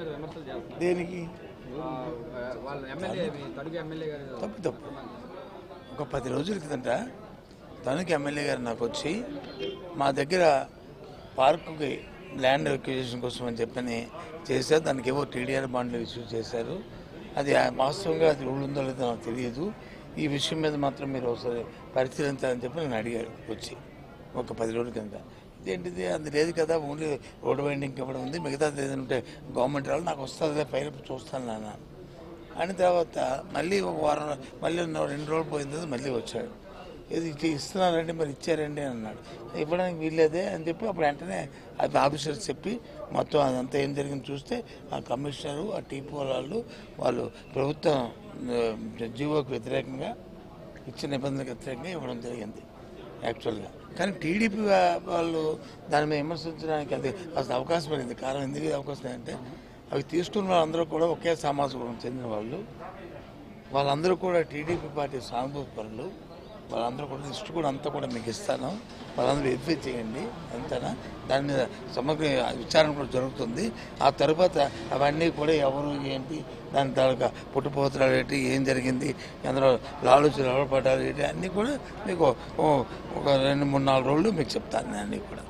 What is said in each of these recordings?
మీద విమర్శలు చేస్తున్నారు దేనికి ఆ, వాళ్ళ ఎమ్మెల్యే మీ తడుగు ఎమ్మెల్యే గారు తప్పు తప్పు ఒక పది రోజుల కిందట తనకి ఎమ్మెల్యే గారు నాకు వచ్చి మా దగ్గర పార్కుకి ల్యాండ్ ఎక్విజిషన్ కోసం అని చెప్పని చేశారు దానికి ఏవో టీడీఆర్ బాండ్లు ఇష్యూ చేశారు అది ఆ- వాస్తవంగా అది రూల్ ఉందో లేదో నాకు తెలియదు ఈ విషయం మీద మాత్రం మీరు ఒకసారి పరిశీలించాలని చెప్పి నేను అడిగాడు వచ్చి ఒక పది రోజుల కింద ఇదేంటిది అది లేదు కదా ఓన్లీ రోడ్ వైండింగ్ ఇవ్వడం ఉంది మిగతాది ఏదంటే గవర్నమెంట్ వాళ్ళు నాకు వస్తుంది ఫైల్ చూస్తాను నాన్న అని తర్వాత మళ్ళీ ఒక వారం మళ్ళీ ఉన్న రెండు రోజులు పోయిన తర్వాత మళ్ళీ వచ్చాడు ఇది ఇచ్చి ఇస్తున్నారండి మరి ఇచ్చారండి అని అన్నాడు ఇవ్వడానికి వీల్లేదే అని చెప్పి అప్పుడు వెంటనే అది ఆఫీసర్ చెప్పి మొత్తం అదంతా ఏం జరిగింది చూస్తే ఆ కమిషనరు ఆ టీపీ వాళ్ళు వాళ్ళు ప్రభుత్వం ఆ, జీవోకి వ్యతిరేకంగా ఇచ్చిన నిబంధనలకు వ్యతిరేకంగా ఇవ్వడం జరిగింది యాక్చువల్గా కానీ టీడీపీ వాళ్ళు దాని మీద విమర్శించడానికి అది అసలు అవకాశం పడింది కారణం ఎందుకు అవకాశం అంటే అవి తీసుకున్న వాళ్ళందరూ కూడా ఒకే సమాజం చెందిన వాళ్ళు వాళ్ళందరూ కూడా టీడీపీ పార్టీ సానుభూతి పనులు వాళ్ళందరూ కూడా లిస్ట్ కూడా అంతా కూడా మీకు ఇస్తాను వాళ్ళందరూ వెరిఫై చేయండి అంతేనా దాని మీద సమగ్ర విచారణ కూడా జరుగుతుంది ఆ తర్వాత అవన్నీ కూడా ఎవరు ఏంటి దాని తాలూకా పుట్టుపోతురాలు ఏంటి ఏం జరిగింది అందులో లాలుచి లాభపడ్డారు ఏంటి అన్నీ కూడా మీకు ఓ- ఒక రెండు మూడు నాలుగు రోజులు మీకు చెప్తాను నేను అన్నీ కూడా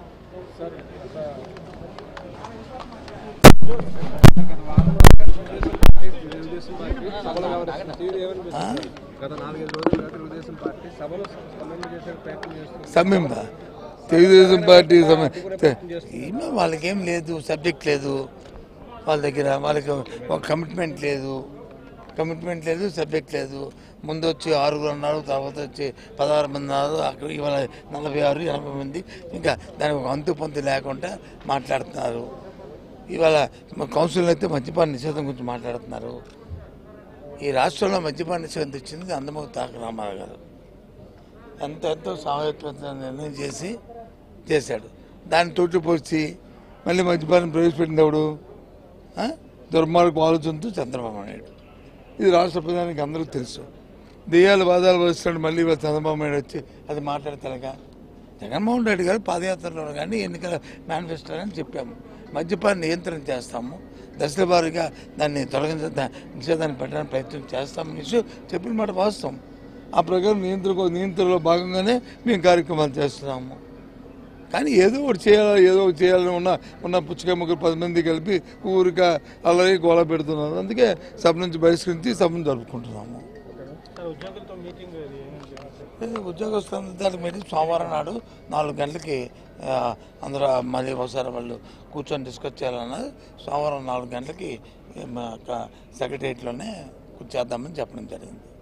తెలుగుదేశం పార్టీ సభలు వ్యవహరిస్తుంది తీరు ఏమనిపిస్తుంది గత నాలుగైదు రోజులుగా తెలుగుదేశం పార్టీ సభలు స్పందన చేసే ప్రయత్నం చేస్తుంది సమ్మింబ తెలుగుదేశం పార్టీ సమ్మె ఏమో వాళ్ళకేం లేదు సబ్జెక్ట్ లేదు వాళ్ళ దగ్గర వాళ్ళకి ఒక కమిట్మెంట్ లేదు కమిట్మెంట్ లేదు సబ్జెక్ట్ లేదు ముందు వచ్చి ఆరుగురు అన్నారు తర్వాత వచ్చి పదహారు మంది అన్నారు అక్కడ ఇవాళ నలభై ఆరు ఎనభై మంది ఇంకా దానికి ఒక అంతు పొంతు లేకుండా మాట్లాడుతున్నారు ఇవాళ మా కౌన్సిల్ అయితే మద్యపాన నిషేధం గురించి మాట్లాడుతున్నారు ఈ రాష్ట్రంలో మద్యపాన నిషేధం తెచ్చింది అందమూరి తారక రామారావు గారు ఎంతో ఎంతో సామర్థ్యవంతమైన నిర్ణయం చేసి చేశాడు దాన్ని తోటి పోసి మళ్ళీ మద్యపానం ప్రవేశపెట్టినప్పుడు ఆ? దుర్మార్గ ఆలోచనతో చంద్రబాబు నాయుడు ఇది రాష్ట్ర ప్రధానికి అందరూ తెలుసు దెయ్యాలు బాధాలు వస్తున్నాడు మళ్ళీ ఇవాళ చంద్రబాబు నాయుడు వచ్చి అది మాట్లాడతారుగా జగన్మోహన్ రెడ్డి గారు పాదయాత్రలో కానీ ఎన్నికల మేనిఫెస్టో అని చెప్పాము మద్యపాన నియంత్రణ చేస్తాము దశల వారీగా దాన్ని తొలగించ దా- నిషేధాన్ని పెట్టడానికి ప్రయత్నం చేస్తామని విషయం చెప్పిన మాట వాస్తవం ఆ ప్రకారం నియంత్రణ నియంత్రణలో భాగంగానే మేము కార్యక్రమాలు చేస్తున్నాము కానీ ఏదో ఒకటి చేయాలి ఏదో ఒకటి చేయాలని ఉన్న ఉన్న పుచ్చకాయ ముగ్గురు పది మంది కలిపి ఊరిక అలాగే గోళ పెడుతున్నారు అందుకే సభ నుంచి బహిష్కరించి సభను జరుపుకుంటున్నాము ఉద్యోగులతో మీటింగ్ ఇది ఉద్యోగస్తులందరి మీటింగ్ సోమవారం నాడు నాలుగు గంటలకి ఆ, అందరూ మళ్ళీ ఒకసారి వాళ్ళు కూర్చొని డిస్కస్ చేయాలన్నది సోమవారం నాలుగు గంటలకి సెక్రటరియట్లోనే కూర్చేద్దామని చెప్పడం జరిగింది